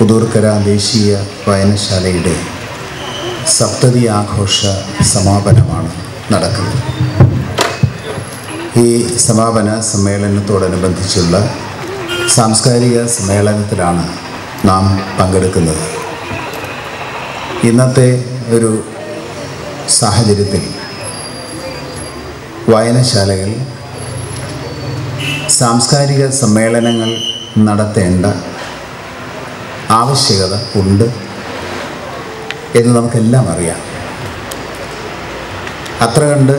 പുതൂർക്കര ദേശീയ വായനശാലയുടെ സപ്തതി ആഘോഷ സമാപനമാണ് നടക്കുന്നത് ഈ സമാപന സമ്മേളനത്തോടനുബന്ധിച്ചുള്ള സാംസ്കാരിക സമ്മേളനത്തിലാണ് നാം പങ്കെടുക്കുന്നത് ഇന്നത്തെ ഒരു സാഹചര്യത്തിൽ വായനശാലകൾ സാംസ്കാരിക സമ്മേളനങ്ങൾ നടത്തേണ്ട ആവശ്യകത ഉണ്ട് എന്ന് നമുക്കെല്ലാം അറിയാം അത്ര കണ്ട്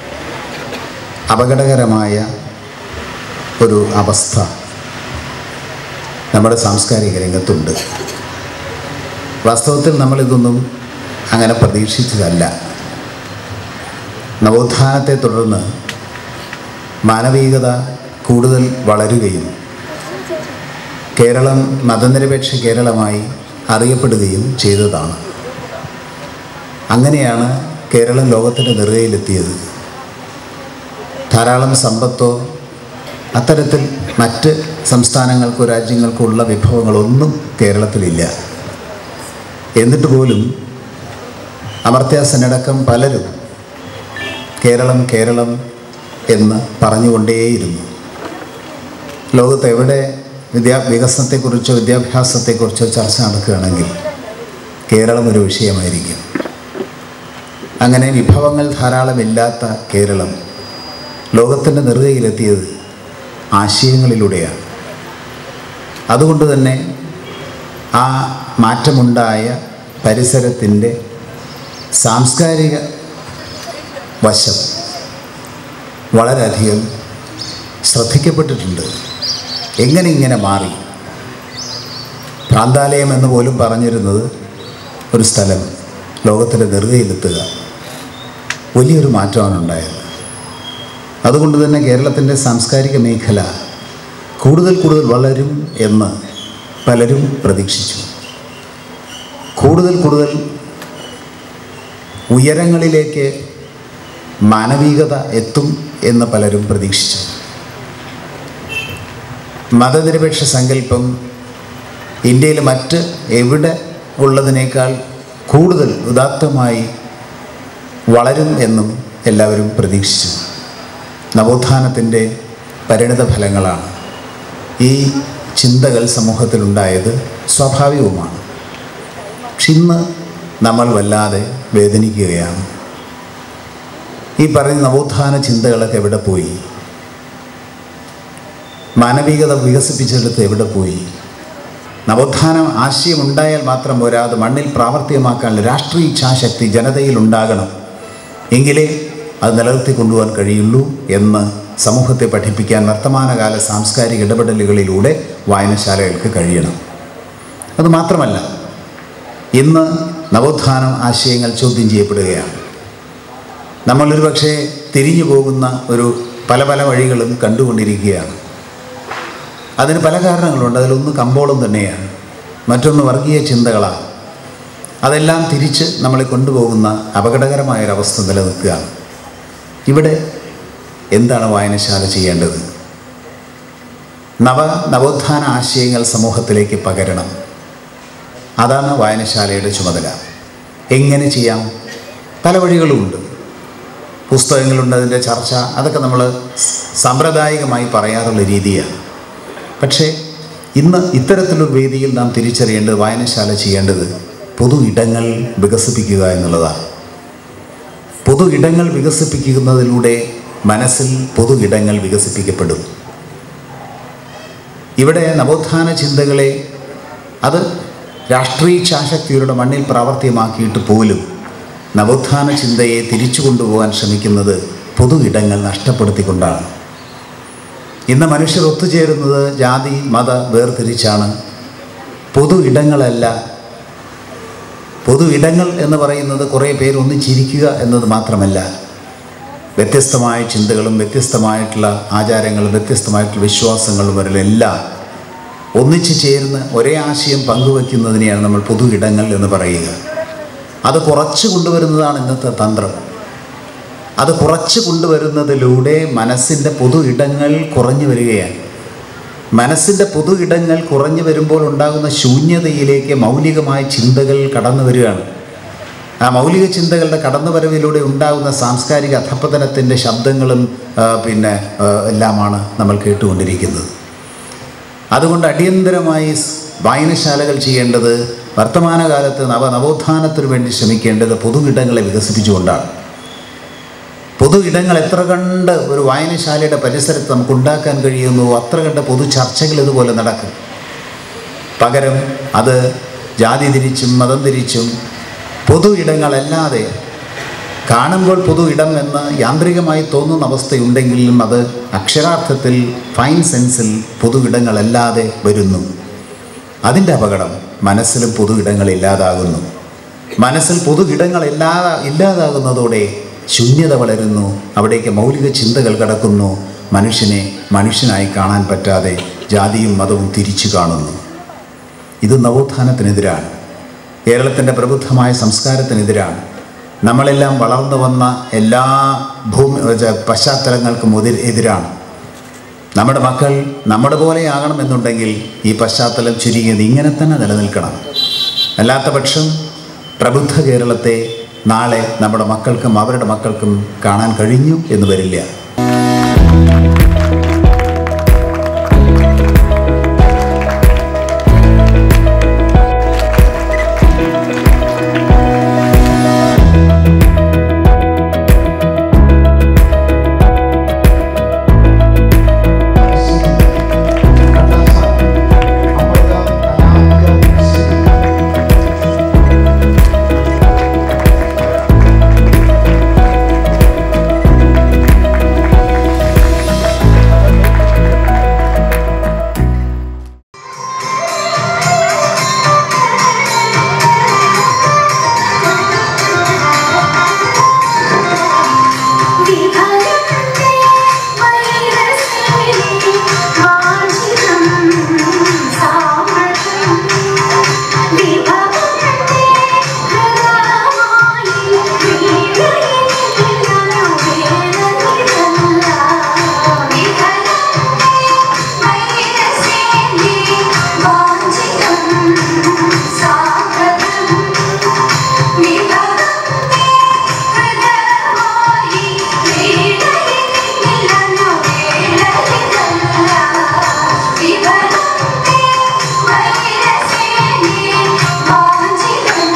അപകടകരമായ ഒരു അവസ്ഥ നമ്മുടെ സാംസ്കാരിക രംഗത്തുണ്ട് വാസ്തവത്തിൽ നമ്മളിതൊന്നും അങ്ങനെ പ്രതീക്ഷിച്ചതല്ല നവോത്ഥാനത്തെ തുടർന്ന് മാനവികത കൂടുതൽ വളരുകയും കേരളം മതനിരപേക്ഷ കേരളമായി അറിയപ്പെടുകയും ചെയ്തതാണ് അങ്ങനെയാണ് കേരളം ലോകത്തിൻ്റെ നെറുകയിലെത്തിയത് ധാരാളം സമ്പത്തോ അത്തരത്തിൽ മറ്റ് സംസ്ഥാനങ്ങൾക്കോ രാജ്യങ്ങൾക്കോ ഉള്ള വിഭവങ്ങളൊന്നും കേരളത്തിലില്ല എന്നിട്ട് പോലും അമർത്യാസനടക്കം പലരും കേരളം കേരളം എന്ന് പറഞ്ഞുകൊണ്ടേയിരുന്നു ലോകത്ത് എവിടെ വിദ്യാ വികസനത്തെക്കുറിച്ചോ വിദ്യാഭ്യാസത്തെക്കുറിച്ചോ ചർച്ച നടക്കുകയാണെങ്കിൽ കേരളം ഒരു വിഷയമായിരിക്കും അങ്ങനെ വിഭവങ്ങൾ ധാരാളമില്ലാത്ത കേരളം ലോകത്തിൻ്റെ നെറുകയിലെത്തിയത് ആശയങ്ങളിലൂടെയാണ് അതുകൊണ്ട് തന്നെ ആ മാറ്റമുണ്ടായ പരിസരത്തിൻ്റെ സാംസ്കാരിക വശം വളരെയധികം ശ്രദ്ധിക്കപ്പെട്ടിട്ടുണ്ട് എങ്ങനെ ഇങ്ങനെ മാറി ഭ്രാന്താലയം എന്ന് പോലും പറഞ്ഞിരുന്നത് ഒരു സ്ഥലം ലോകത്തിൻ്റെ നെറുകയിലെത്തുക വലിയൊരു മാറ്റമാണ് ഉണ്ടായത് അതുകൊണ്ട് തന്നെ കേരളത്തിൻ്റെ സാംസ്കാരിക മേഖല കൂടുതൽ കൂടുതൽ വളരും എന്ന് പലരും പ്രതീക്ഷിച്ചു കൂടുതൽ കൂടുതൽ ഉയരങ്ങളിലേക്ക് മാനവികത എത്തും എന്ന് പലരും പ്രതീക്ഷിച്ചു മതനിരപേക്ഷ സങ്കല്പം ഇന്ത്യയിൽ മറ്റ് എവിടെ ഉള്ളതിനേക്കാൾ കൂടുതൽ ഉദാത്തമായി വളരും എന്നും എല്ലാവരും പ്രതീക്ഷിച്ചു നവോത്ഥാനത്തിൻ്റെ പരിണിത ഫലങ്ങളാണ് ഈ ചിന്തകൾ സമൂഹത്തിലുണ്ടായത് സ്വാഭാവികവുമാണ് പക്ഷെ ഇന്ന് നമ്മൾ വല്ലാതെ വേദനിക്കുകയാണ് ഈ പറയുന്ന നവോത്ഥാന ചിന്തകളൊക്കെ എവിടെ പോയി മാനവികത വികസിപ്പിച്ചെടുത്ത് എവിടെ പോയി നവോത്ഥാനം ആശയമുണ്ടായാൽ മാത്രം പോരാ അത് മണ്ണിൽ പ്രാവർത്തികമാക്കാനുള്ള രാഷ്ട്രീയ ഇച്ഛാശക്തി ജനതയിൽ ഉണ്ടാകണം എങ്കിലേ അത് നിലനിർത്തി കൊണ്ടുപോകാൻ കഴിയുള്ളൂ എന്ന് സമൂഹത്തെ പഠിപ്പിക്കാൻ വർത്തമാനകാല സാംസ്കാരിക ഇടപെടലുകളിലൂടെ വായനശാലകൾക്ക് കഴിയണം അതുമാത്രമല്ല ഇന്ന് നവോത്ഥാനം ആശയങ്ങൾ ചോദ്യം ചെയ്യപ്പെടുകയാണ് നമ്മളൊരു പക്ഷേ തിരിഞ്ഞു പോകുന്ന ഒരു പല പല വഴികളും കണ്ടുകൊണ്ടിരിക്കുകയാണ് അതിന് പല കാരണങ്ങളുണ്ട് അതിലൊന്ന് കമ്പോളം തന്നെയാണ് മറ്റൊന്ന് വർഗീയ ചിന്തകളാണ് അതെല്ലാം തിരിച്ച് നമ്മളെ കൊണ്ടുപോകുന്ന അപകടകരമായൊരവസ്ഥ നിലനിൽക്കുകയാണ് ഇവിടെ എന്താണ് വായനശാല ചെയ്യേണ്ടത് നവ നവോത്ഥാന ആശയങ്ങൾ സമൂഹത്തിലേക്ക് പകരണം അതാണ് വായനശാലയുടെ ചുമതല എങ്ങനെ ചെയ്യാം പല വഴികളുമുണ്ട് പുസ്തകങ്ങളുണ്ട് അതിൻ്റെ ചർച്ച അതൊക്കെ നമ്മൾ സാമ്പ്രദായികമായി പറയാറുള്ള രീതിയാണ് പക്ഷേ ഇന്ന് ഇത്തരത്തിലൊരു വേദിയിൽ നാം തിരിച്ചറിയേണ്ടത് വായനശാല ചെയ്യേണ്ടത് പൊതു ഇടങ്ങൾ വികസിപ്പിക്കുക എന്നുള്ളതാണ് പൊതു ഇടങ്ങൾ വികസിപ്പിക്കുന്നതിലൂടെ മനസ്സിൽ പൊതു ഇടങ്ങൾ വികസിപ്പിക്കപ്പെടും ഇവിടെ നവോത്ഥാന ചിന്തകളെ അത് രാഷ്ട്രീയ ഇച്ഛാശക്തിയുടെ മണ്ണിൽ പ്രാവർത്തികമാക്കിയിട്ട് പോലും നവോത്ഥാന ചിന്തയെ തിരിച്ചു കൊണ്ടുപോകാൻ ശ്രമിക്കുന്നത് പൊതു ഇടങ്ങൾ നഷ്ടപ്പെടുത്തിക്കൊണ്ടാണ് ഇന്ന് മനുഷ്യർ ഒത്തുചേരുന്നത് ജാതി മത വേർതിരിച്ചാണ് പൊതു ഇടങ്ങളല്ല പൊതു ഇടങ്ങൾ എന്ന് പറയുന്നത് കുറേ പേര് ഒന്നിച്ചിരിക്കുക എന്നത് മാത്രമല്ല വ്യത്യസ്തമായ ചിന്തകളും വ്യത്യസ്തമായിട്ടുള്ള ആചാരങ്ങളും വ്യത്യസ്തമായിട്ടുള്ള വിശ്വാസങ്ങളും വരലെല്ലാം ഒന്നിച്ചു ചേർന്ന് ഒരേ ആശയം പങ്കുവയ്ക്കുന്നതിനെയാണ് നമ്മൾ പൊതു ഇടങ്ങൾ എന്ന് പറയുക അത് കുറച്ച് കൊണ്ടുവരുന്നതാണ് ഇന്നത്തെ തന്ത്രം അത് കുറച്ച് കൊണ്ടുവരുന്നതിലൂടെ മനസ്സിൻ്റെ പൊതു ഇടങ്ങൾ കുറഞ്ഞു വരികയാണ് മനസ്സിൻ്റെ പൊതു ഇടങ്ങൾ കുറഞ്ഞു വരുമ്പോൾ ഉണ്ടാകുന്ന ശൂന്യതയിലേക്ക് മൗലികമായ ചിന്തകൾ കടന്നു വരികയാണ് ആ മൗലിക ചിന്തകളുടെ കടന്നുവരവിലൂടെ ഉണ്ടാകുന്ന സാംസ്കാരിക അധപ്പതനത്തിൻ്റെ ശബ്ദങ്ങളും ആ, പിന്നെ ആ, എല്ലാമാണ് നമ്മൾ കേട്ടുകൊണ്ടിരിക്കുന്നത് അതുകൊണ്ട് അടിയന്തരമായി സ് വായനശാലകൾ ചെയ്യേണ്ടത് വർത്തമാനകാലത്ത് നവ നവോത്ഥാനത്തിനു വേണ്ടി ശ്രമിക്കേണ്ടത് പൊതു ഇടങ്ങളെ വികസിപ്പിച്ചുകൊണ്ടാണ് പൊതു ഇടങ്ങൾ എത്ര കണ്ട് ഒരു വായനശാലയുടെ പരിസരത്ത് നമുക്ക് ഉണ്ടാക്കാൻ കഴിയുന്നു അത്ര കണ്ട് പൊതു ചർച്ചകൾ ഇതുപോലെ നടക്കും പകരം അത് ജാതി തിരിച്ചും മതം തിരിച്ചും പൊതു ഇടങ്ങളല്ലാതെ കാണുമ്പോൾ പൊതു ഇടം എന്ന് യാന്ത്രികമായി തോന്നുന്ന അവസ്ഥയുണ്ടെങ്കിലും അത് അക്ഷരാർത്ഥത്തിൽ ഫൈൻ സെൻസിൽ പൊതു ഇടങ്ങളല്ലാതെ വരുന്നു അതിൻ്റെ അപകടം മനസ്സിലും പൊതു ഇടങ്ങൾ ഇല്ലാതാകുന്നു മനസ്സിൽ പൊതു ഇടങ്ങൾ ഇല്ലാതാ ഇല്ലാതാകുന്നതോടെ ശൂന്യത വളരുന്നു അവിടേക്ക് മൗലിക ചിന്തകൾ കടക്കുന്നു മനുഷ്യനെ മനുഷ്യനായി കാണാൻ പറ്റാതെ ജാതിയും മതവും തിരിച്ചു കാണുന്നു ഇത് നവോത്ഥാനത്തിനെതിരാണ് കേരളത്തിൻ്റെ പ്രബുദ്ധമായ സംസ്കാരത്തിനെതിരാണ് നമ്മളെല്ലാം വളർന്നു വന്ന എല്ലാ ഭൂമി ച- പശ്ചാത്തലങ്ങൾക്കും എതിർ- എതിരാണ് നമ്മുടെ മക്കൾ നമ്മുടെ പോലെ ആകണമെന്നുണ്ടെങ്കിൽ ഈ പശ്ചാത്തലം ചുരുങ്ങിയത് ഇങ്ങനെ തന്നെ നിലനിൽക്കണം അല്ലാത്ത പക്ഷം പ്രബുദ്ധ കേരളത്തെ നാളെ നമ്മുടെ മക്കൾക്കും അവരുടെ മക്കൾക്കും കാണാൻ കഴിഞ്ഞു എന്ന് വരില്ല വിഭജനത്തെ വൈരസ്യമിനി വാഞ്ചിതം സാമർത്ഥ്യം വിഭജനത്തെ ഹൃദയമായി വീഴയില്ലെന്നു വേദനിതല്ല വിഭജനത്തെ വൈരസ്യമിനി വാഞ്ചിതം സാമർത്ഥ്യം വിഭജനത്തെ ഹൃദയമായി വീഴയില്ലെന്നു വേദനിതല്ല വിഭജനത്തെ വൈരസ്യമിനി വാഞ്ചിതം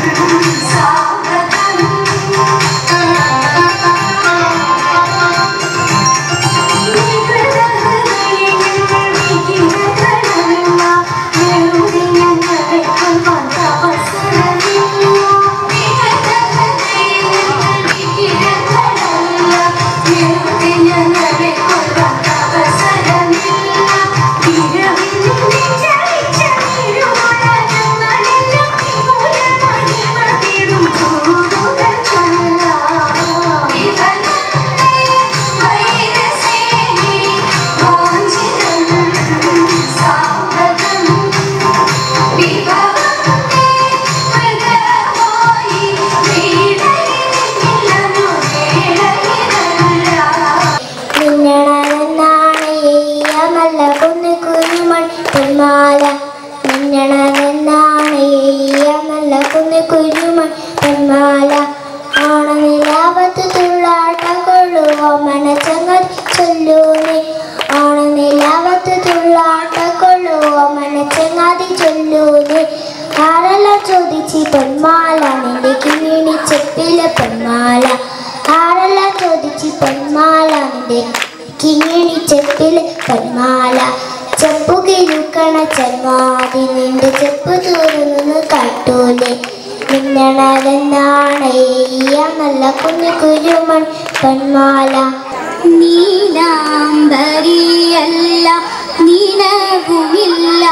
നിന്നണതെന്നാണ് കുന്നു കുരുമൺ പൊന്മാല നിന്നണതെന്നാണ് നല്ല കുന്നു കുരുമൺ പൊന്മാല ആണനിലാവത്ത് തുള്ളാട്ട കൊള്ളുവ മനച്ചങ്ങൽ ചൊല്ലൂനെ ആണനിലാവത്ത് തുള്ളാട്ട കൊള്ളുവ മനച്ചങ്ങാതി ചൊല്ലൂനെ ആരെല്ലാം ചോദിച്ച് പൊന്മാല നിന്റെ കിങ്ങിണി ചെപ്പിലെ പൊന്മാല ആരെല്ലാം ചോദിച്ച് പൊന്മാല നിന്റെ കിങ്ങിണി ചെപ്പിലെ പൊന്മാല ചെപ്പു കിഴുക്കണ ചെന്മാതി നിന്റെ ചെപ്പ് തൂറുന്നു കാട്ടൂലെ മിന്നണതെന്നാണ് നല്ല കുഞ്ഞു കുരുമൺ പൊന്മാല നീലാംബരിയല്ല നിലവുമില്ല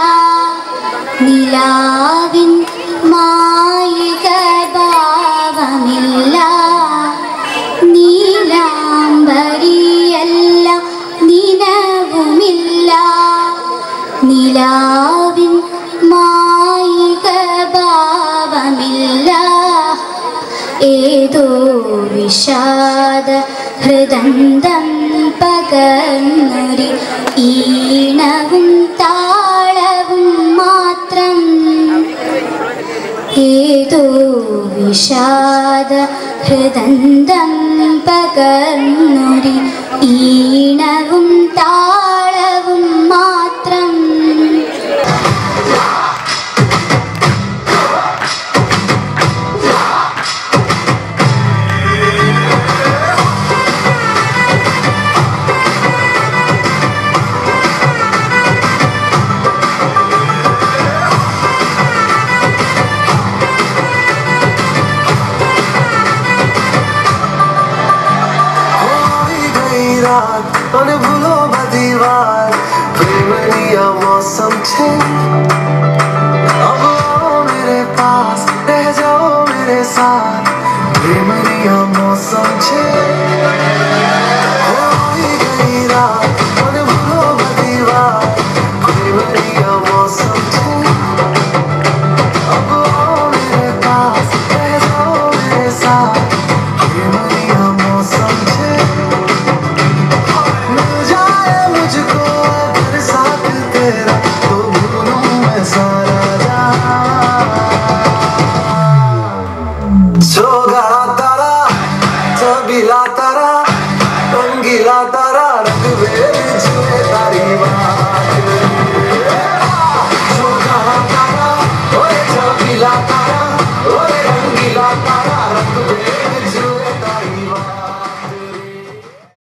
നിലാവിൻ മായിക ഭാവമില്ല നീലാംബരിയല്ല നിലവുമില്ല നിലാവിൻ മായിക ഭാവമില്ല ഏതോ വിഷാദ ഹൃദന്തം പകർന്നൊരു ഈണവും താളവും മാത്രം ഏതോ വിഷാദ ഹൃദന്തം പകർന്നൊരു ഈണവും താളവും മാത്രം होई गई रात મને ભૂલો બધી વાત પ્રેમની मौसम છે अब आओ मेरे पास रह जाओ मेरे साथ प्रेमनी मौसम છે होई गई रात મને ભૂલો બધી વાત પ્રેમની मौसम છે अब आओ मेरे पास रह जाओ मेरे साथ प्रेमनी मौसम છે मिल जाए मुझको अगर साथ तेरा तो भूलूं मैं सारा जोगड़ा तारा चबीला तारा रंगीला तारा रंग वेल जुए तारी